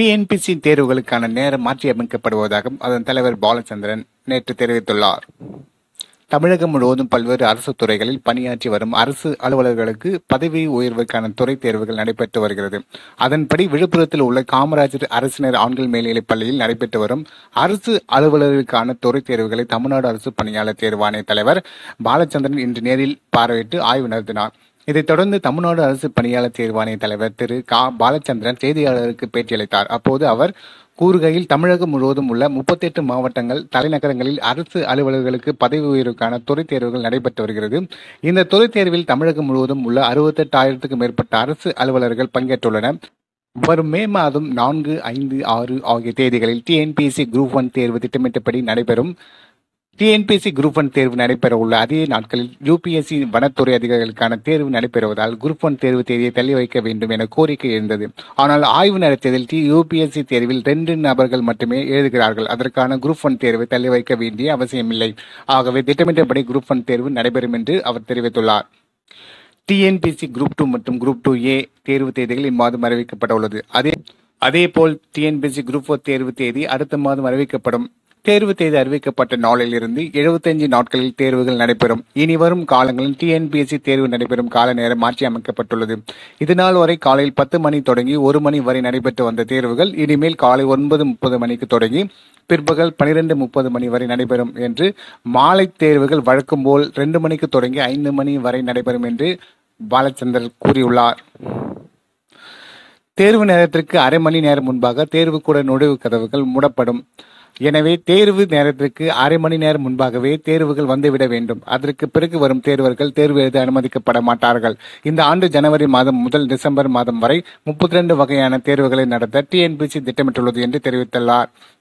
TNPSC தேர்வுகளுக்கான நேரம் மாற்றியமைக்கப்படுவதாக அதன் தலைவர் பாலச்சந்திரன் நேற்று தெரிவித்துள்ளார் தமிழகம் முழுவதும் பல்வேறு அரசு துறைகளில் பணியாற்றி வரும் அரசு அலுவலர்களுக்கு பதவி உயர்வுக்கான துறை தேர்வுகள் நடைபெற்று வருகிறது அதன்படி விழுப்புரத்தில் உள்ள காமராஜர் அரசினர் ஆண்கள் மேல்நிலைப் பள்ளியில் நடைபெற்று வரும் அரசு அலுவலர்களுக்கான துறை தேர்வுகளை தமிழ்நாடு அரசு பணியாளர் தேர்வாணைய தலைவர் பாலச்சந்திரன் இன்று நேரில் பார்வையிட்டு ஆய்வு நடத்தினார் இதைத் தொடர்ந்து தமிழ்நாடு அரசு பணியாளர் தேர்வாணைய தலைவர் திரு கா பாலச்சந்திரன் செய்தியாளருக்கு பேட்டியளித்தார் அப்போது அவர் கூறுகையில் தமிழகம் முழுவதும் உள்ள முப்பத்தெட்டு மாவட்டங்கள் தலைநகரங்களில் அரசு அலுவலர்களுக்கு பதவி உயர்வுக்கான துறை தேர்வுகள் நடைபெற்று வருகிறது இந்த துறை தேர்வில் தமிழகம் முழுவதும் உள்ள அறுபத்தெட்டாயிரத்துக்கும் மேற்பட்ட அரசு அலுவலர்கள் பங்கேற்றுள்ளனர் வரும் மே மாதம் நான்கு ஐந்து ஆறு ஆகிய தேதிகளில் டிஎன்பிஎஸ்சி குரூப் ஒன் தேர்வு திட்டமிட்டபடி நடைபெறும் டிஎன்பிஎஸ்சி குரூப் ஒன் தேர்வு நடைபெற உள்ள அதே நாட்களில் யூபிஎஸ்சி வனத்துறை அதிகாரிகளுக்கான தேர்வு நடைபெறுவதால் குரூப் ஒன் தேர்வு தேதியை தள்ளி வைக்க வேண்டும் என கோரிக்கை இருந்தது ஆனால் ஆய்வு நடத்தியதில் டி யூபிஎஸ்சி தேர்வில் ரெண்டு நபர்கள் மட்டுமே எழுதுகிறார்கள் அதற்கான குரூப் ஒன் தேர்வை தள்ளி வைக்க வேண்டிய அவசியமில்லை ஆகவே திட்டமிட்டபடி குரூப் ஒன் தேர்வு நடைபெறும் என்று அவர் தெரிவித்துள்ளார் டிஎன்பிஎஸ்சி குரூப் டூ மற்றும் குரூப் டூ ஏ தேர்வு தேதிகள் இம்மாதம் அறிவிக்கப்பட உள்ளது அதே அதேபோல் டிஎன்பிஎஸ்சி குரூப் ஃபோர் தேர்வு தேதி அடுத்த மாதம் அறிவிக்கப்படும் தேர்வு தேதி அறிவிக்கப்பட்ட நாளில் இருந்து எழுபத்தஞ்சு நாட்களில் தேர்வுகள் நடைபெறும் இனி வரும் காலங்களில் டிஎன்பிஎஸ்சி தேர்வு நடைபெறும் கால நேரம் மாற்றி அமைக்கப்பட்டுள்ளது இதுநாள் வரை காலையில் பத்து மணி தொடங்கி ஒரு மணி வரை நடைபெற்று வந்த தேர்வுகள் இனிமேல் காலை ஒன்பது முப்பது மணிக்கு தொடங்கி பிற்பகல் பனிரெண்டு முப்பது மணி வரை நடைபெறும் என்று மாலை தேர்வுகள் வழக்கம் போல் ரெண்டு மணிக்கு தொடங்கி ஐந்து மணி வரை நடைபெறும் என்று பாலச்சந்தர் கூறியுள்ளார் தேர்வு நேரத்திற்கு அரை மணி நேரம் முன்பாக தேர்வு கூட நுழைவு கதவுகள் மூடப்படும் எனவே தேர்வு நேரத்திற்கு அரை மணி நேரம் முன்பாகவே தேர்வுகள் வந்துவிட வேண்டும் அதற்கு பிறகு வரும் தேர்வர்கள் தேர்வு எழுத அனுமதிக்கப்பட மாட்டார்கள் இந்த ஆண்டு ஜனவரி மாதம் முதல் டிசம்பர் மாதம் வரை முப்பத்தி ரெண்டு வகையான தேர்வுகளை நடத்த டிஎன்பிசி திட்டமிட்டுள்ளது என்று தெரிவித்துள்ளார்